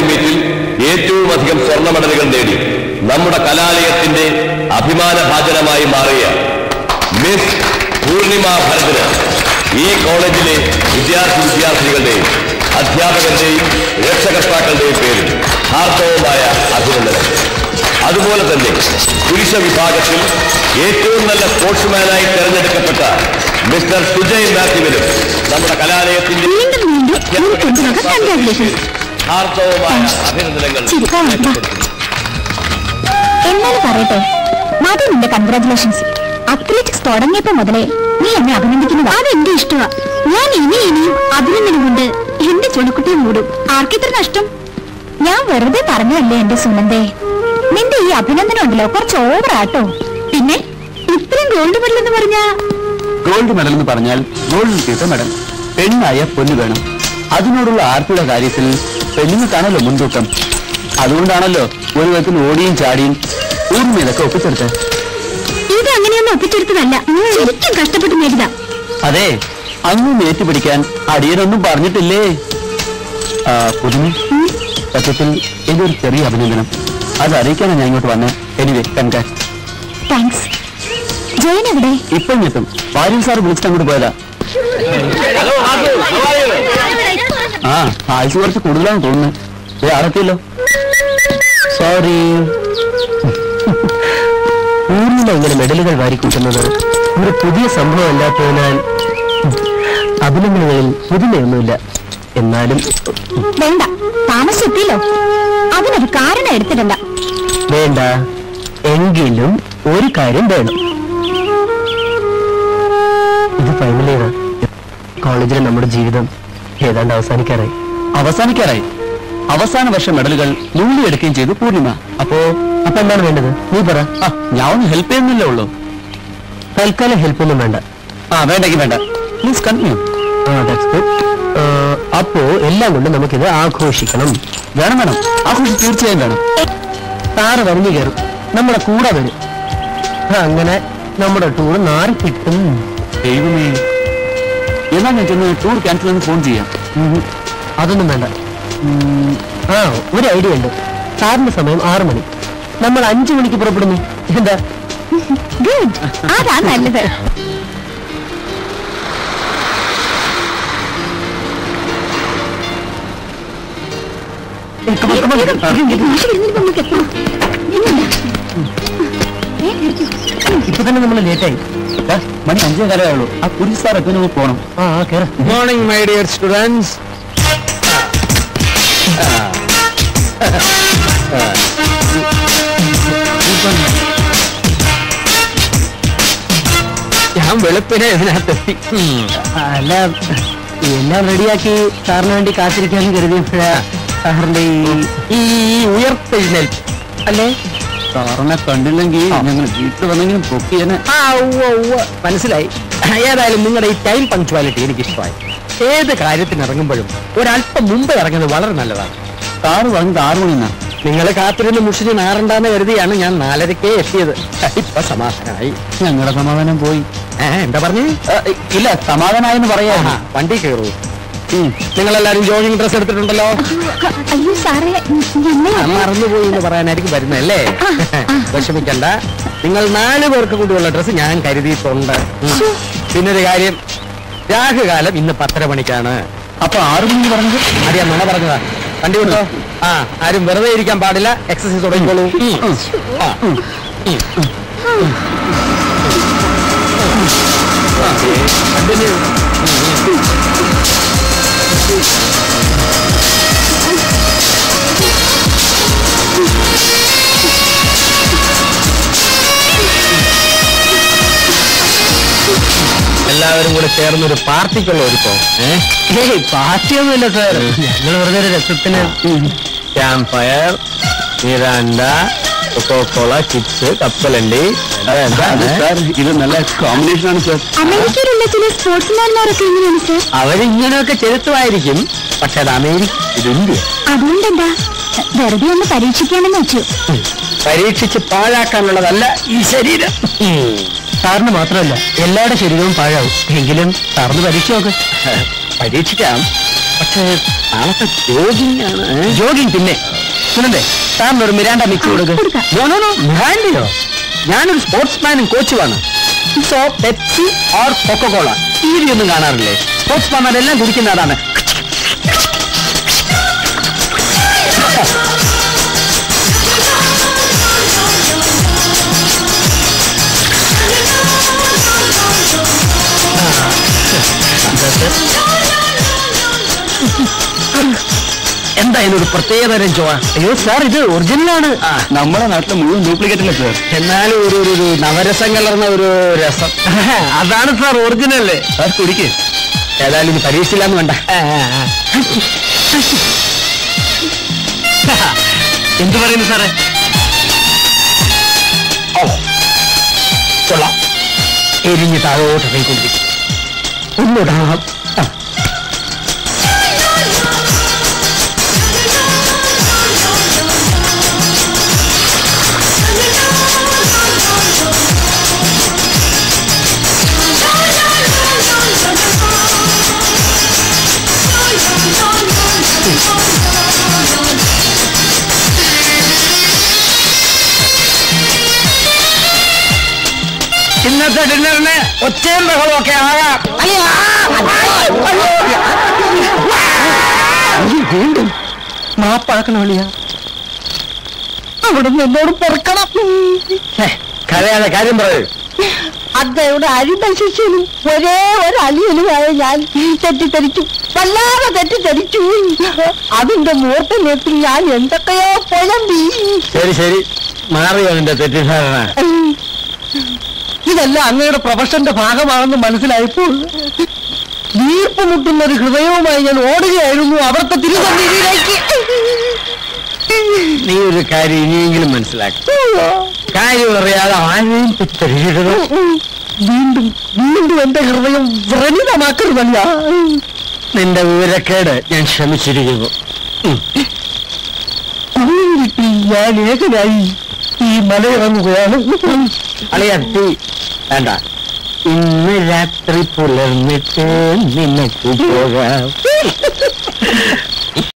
മീറ്റിൽ ഏറ്റവും അധികം സ്വർണ്ണ മെഡലുകൾ നേടി നമ്മുടെ കലാലയത്തിന്റെ അഭിമാനഭാജനമായി മാറിയ മിസ് പൂർണിമ ഭരതിന് ഈ കോളേജിലെ വിദ്യാർത്ഥി വിദ്യാർത്ഥികളുടെയും അധ്യാപകരുടെയും രക്ഷകർത്താക്കളുടെയും പേരിൽ ഹാർദവമായ അഭിനന്ദനം അതുപോലെ തന്നെ പുരുഷ വിഭാഗത്തിൽ ഏറ്റവും നല്ല സ്പോർട്സ്മാനായി തെരഞ്ഞെടുക്കപ്പെട്ട മിസ്റ്റർ സുജയ് മാത്യുവിനും നമ്മുടെ കലാലയത്തിന്റെ വീണ്ടും വീണ്ടും ഒരു കൊണ്ടുവക കൺഗ്രാറ്റുലേഷൻസ് ഹാർദവമായ അഭിനന്ദനങ്ങൾ ചിരിക്കാൻ വേണ്ട. എന്നാലും പറയട്ടെ മതി നിന്റെ കൺഗ്രാറ്റുലേഷൻസ് അത്ലറ്റിക്സ് തുടങ്ങിയപ്പോ മുതലേ നീ എന്നെ അഭിനന്ദിക്കുന്നത് അതെന്റെ ഇഷ്ടമാ ഞാൻ ഇനി ഇനിയും അഭിനന്ദനം കൊണ്ട് എന്റെ ചുണക്കുട്ടിയെ മൂടും ആർക്കിത്ര നഷ്ടം ഞാൻ വെറുതെ പറഞ്ഞതല്ലേ എന്റെ സുനന്ദേ നിന്റെ ഈ അഭിനന്ദനം ഉണ്ടല്ലോ കുറച്ച് ഓവറാട്ടോ പിന്നെ ഇത്രയും ഗോൾഡ് മെഡൽ എന്ന് പറഞ്ഞാ ഗോൾഡ് മെഡൽ എന്ന് പറഞ്ഞാൽ ഗോൾഡ് കിട്ടിയ മെഡൽ പെണ്ണായ പൊന്നു വേണം അതിനോടുള്ള ആർത്തിയുടെ കാര്യത്തിൽ പെണ്ണുങ്ങൾക്കാണല്ലോ മുൻതൂക്കം അതുകൊണ്ടാണല്ലോ ഒരു വിധത്തിൽ ഓടിയും ചാടിയും ഊർമ്മ ഇതൊക്കെ ഒപ്പിച്ചെടുത്തത് ഇത് അങ്ങനെയൊന്നും ഒപ്പിച്ചെടുത്തതല്ല ശരിക്കും കഷ്ടപ്പെട്ട് നേടിയതാ അതെ അങ്ങും ഏറ്റുപിടിക്കാൻ അടിയനൊന്നും പറഞ്ഞിട്ടില്ലേ ആ, പുതുമി സത്യത്തിൽ എന്റെ ഒരു ചെറിയ അഭിനന്ദനം അത് അറിയിക്കാനാണ് ഞാൻ ഇങ്ങോട്ട് വന്നത് എനിവേ കൺകാൻ താങ്ക്സ് ജയൻ എവിടെ ഇപ്പം എത്തും വാര്യൻ സാർ വിളിച്ചിട്ട് അങ്ങോട്ട് പോയതാ ആ ആയുസ് കുറച്ച് കൂടുതലാണെന്ന് തോന്നുന്നു ഏ ആളെത്തിയല്ലോ സോറി ഊരിൽ ഇങ്ങനെ മെഡലുകൾ വാരിക്കൂട്ടുന്നത് ഒരു പുതിയ സംഭവം അല്ലാത്തതിനാൽ അഭിനന്ദനങ്ങളിൽ പുതുമയൊന്നുമില്ല എന്നാലും വേണ്ട താമസിച്ചെത്തിയല്ലോ അതിനൊരു കാരണം എടുത്തിടണ്ട വേണ്ട എങ്കിലും ഒരു കാര്യം വേണം ഇത് ഫൈനൽ ഇയറാ കോളേജിലെ നമ്മുടെ ജീവിതം ഏതാണ്ട് അവസാനിക്കാറായി അവസാനിക്കാറായി അവസാന വർഷ മെഡലുകൾ നുള്ളിയെടുക്കുകയും ചെയ്തു പൂർണിമ അപ്പോ അപ്പൊ എന്താണ് വേണ്ടത് നീ പറ ആ, ഞാൻ ഒന്ന് ഹെൽപ്പ് ചെയ്യുന്നില്ലേ ഉള്ളൂ തൽക്കാലം ഹെൽപ്പ് ഒന്നും വേണ്ട ആ വേണ്ടെങ്കിൽ വേണ്ട പ്ലീസ് കണ്ടിന്യൂ ആ ദാറ്റ്സ് ഗുഡ് അപ്പോ എല്ലാം കൊണ്ട് നമുക്കിത് ആഘോഷിക്കണം വേണം വേണം ആഘോഷം തീർച്ചയായും വേണം താറ് വലിഞ്ഞു കയറും നമ്മുടെ കൂടെ വരും അങ്ങനെ നമ്മുടെ ടൂർ നാറി കിട്ടും ദൈവമേ എന്നാ ഞാൻ ചെന്ന് ടൂർ ക്യാൻസൽ എന്ന് ഫോൺ ചെയ്യാം അതൊന്നും വേണ്ട ഉം, ആ ഒരു ഐഡിയ ഉണ്ട് സാറിന്റെ സമയം ആറ് മണി നമ്മൾ അഞ്ചു മണിക്ക് പുറപ്പെടുന്നു എന്താ ഗുഡ് അതാ നല്ലത് ഏ, come on, come on. ആ, മാഷ് വരുന്നതിന് മുമ്പ് നമുക്ക് എത്തണം. ഇന്നില്ല. ഏ, ഇപ്പൊ തന്നെ നമ്മൾ ലേറ്റായി ദാ, മണി അഞ്ചേ കാലേ ഉള്ളൂ ആ കുരിശ് സാർ എത്തുന്ന നമുക്ക് പോണം ആ ആ കേറ മോർണിംഗ് മൈ ഡിയർ സ്റ്റുഡൻസ് ഞാൻ വെളുപ്പിനെ ഇതിനകത്തെത്തി ഉം. അല്ല എല്ലാം റെഡിയാക്കി സാറിന് വേണ്ടി കാത്തിരിക്കാന്ന് കരുതിയപ്പോഴാ സാറിന്റെ ഈ ഈ ഉയർത്തെഴുന്നേൽപ്പ് അല്ലേ സാറിനെ കണ്ടില്ലെങ്കിൽ ഞങ്ങൾ വീട്ടിൽ വന്നെങ്കിലും പൊക്കിയനെ ആ ഉവ്വ ഉവ്വ മനസ്സിലായി ഏതായാലും നിങ്ങളുടെ ഈ ടൈം പങ്ക്ച്വാലിറ്റി എനിക്ക് ഇഷ്ടമായി ഏത് കാര്യത്തിന് ഇറങ്ങുമ്പോഴും ഒരല്പം മുമ്പ് ഇറങ്ങുന്നത് വളരെ നല്ലതാണ് സാറ് പറഞ്ഞത് ആറ് മണിന്നാ നിങ്ങൾ കാത്തിരുന്ന് മുഷിഞ്ഞ് നാറണ്ടെന്ന് കരുതിയാണ് ഞാൻ നാലരക്കേ എത്തിയത് ഇപ്പൊ സമാധാനമായി ഞങ്ങളുടെ സമാധാനം പോയി ഏ, എന്താ പറഞ്ഞു ആ, ഇല്ല സമാധാനായെന്ന് പറയാ വണ്ടി കയറൂ നിങ്ങൾ എല്ലാരും ജോയിങ് ഡ്രസ് എടുത്തിട്ടുണ്ടല്ലോ അയ്യോ സാറേ ഞങ്ങൾ ആ, മറന്നുപോയി എന്ന് പറയാനായിരിക്കും വരുന്നല്ലേ വിഷമിക്കണ്ട നിങ്ങൾ നാല് പേർക്ക് കൂടിയുള്ള ഡ്രസ് ഞാൻ കരുതിയിട്ടുണ്ട് ഉം. പിന്നൊരു കാര്യം രാഹുകാലം ഇന്ന് പത്തര മണിക്കാണ് അപ്പൊ ആറ് മണി പറഞ്ഞത് അറിയാം നുണ പറഞ്ഞതാ വണ്ടി വിട്ടോ ആ ആരും വെറുതെ ഇരിക്കാൻ പാടില്ല എക്സസൈസ് തുടങ്ങിക്കോളൂ ഉം. ആ. ഉം. Continue. എല്ലാവരും കൂടെ ചേർന്നൊരു പാർട്ടിക്കുള്ള ഒരുക്കോ ഏഹ് പാർട്ടിയൊന്നുമില്ല സാർ ഞങ്ങൾ വെറുതെ ഒരു രസത്തിന് camp fire Miranda coca cola chips കപ്പലണ്ടി അതെന്താ സാർ ഇത് നല്ല കോമ്പിനേഷൻ ആണ് സാർ അമേരിക്കയിലുള്ള ചില സ്പോർട്സ്മാൻമാരൊക്കെ എങ്ങനെയാണ് സാർ അവരിങ്ങനെയൊക്കെ ചെലുത്തുമായിരിക്കും പക്ഷെ അത് അമേരിക്ക ഇത് ഇന്ത്യ അതുകൊണ്ടെന്താ വെറുതെ ഒന്ന് പരീക്ഷിക്കാമെന്ന് വെച്ചു പരീക്ഷിച്ച് പാഴാക്കാനുള്ളതല്ല ഈ ശരീരം ഉം. സാറിന് മാത്രമല്ല എല്ലാവരുടെ ശരീരവും പാഴാവും എങ്കിലും സാറിന് പരീക്ഷ നോക്ക് പരീക്ഷിക്കാം പക്ഷേ നാളത്തെ ജോഗിങ് ആണ് ജോഗിങ് പിന്നെ സുനന്ദേ താൻ ഒരു മിരാണ്ട മിക്സ് കൊടുക്കുക കൊടുക്കാം. നോ നോ നോ ബ്രാൻഡിയോ ഞാനൊരു സ്പോർട്സ്മാനും കോച്ചുമാണ് so Pepsi or coca cola TV ഒന്നും കാണാറില്ലേ സ്പോർട്സ്മാൻമാരെല്ലാം കുടിക്കുന്ന അതാണ് എന്താ ഇതിനൊരു പ്രത്യേകതരം ചുവ അയ്യോ സാർ ഇത് ഒറിജിനലാണ് നമ്മുടെ നാട്ടിലെ മുഴുവൻ ഡ്യൂപ്ലിക്കേറ്റ് അല്ലേ സാർ എന്നാലും ഒരു ഒരു- ഒരു നവരസം കലർന്ന ഒരു രസം അതാണ് സാർ ഒറിജിനൽ സാർ കുടിക്ക് ഏതായാലും ഇത് പരീക്ഷിച്ചില്ലാന്ന് വേണ്ട എന്ത് പറയുന്നു സാറേ ഓ കൊള്ളാം എരിഞ്ഞ് താഴോട്ട് പോയിക്കൊണ്ടിരിക്കും ഒന്നുകൂടാ ആ. ഇന്നത്തെ ഡിന്നറിന് ഒച്ചയും ബഹളവും ഒക്കെ ആകാം വീണ്ടും മാപ്പാക്കണം അളിയ അവിടെ നിന്നോട് പൊറുക്കണം കരയാതെ കാര്യം പറയൂ അദ്ദേഹയുടെ അരിതശിഷ്യനും ഒരേ ഒരു അലിയനുമായ ഞാൻ തെറ്റിദ്ധരിച്ചു വല്ലാതെ തെറ്റിദ്ധരിച്ചു അതിന്റെ മുഹൂർത്തത്തിൽ ഞാൻ എന്തൊക്കെയോ പുലമ്പി ശരി ശരി മാറിയോ നിന്റെ തെറ്റിദ്ധാരണ ഇതെല്ലാം അങ്ങയുടെ പ്രൊഫഷന്റെ ഭാഗമാണെന്ന് മനസ്സിലായപ്പോൾ വീർപ്പ് മുട്ടുന്ന ഒരു ഹൃദയവുമായി ഞാൻ ഓടുകയായിരുന്നു അവിടുത്തെ തിരുസന്നിധിയിലേക്ക് നീ ഒരു കാര്യം ഇനിയെങ്കിലും മനസ്സിലാക്കും കാര്യം അറിയാതെ ആരെയും തെറ്റരുത് വീണ്ടും വീണ്ടും എന്റെ ഹൃദയം വ്രണിതമാക്കരുതല്ല നിന്റെ വിവരക്കേട് ഞാൻ ശ്രമിച്ചിരിക്കുന്നു കുളിരിട്ട് ഞാൻ ഏകനായി ഈ മലയിറങ്ങുകയാണ് അളിയ തീ വേണ്ട ഇന്ന് രാത്രി പുലർന്നിട്ട് നിനക്ക് പോകാം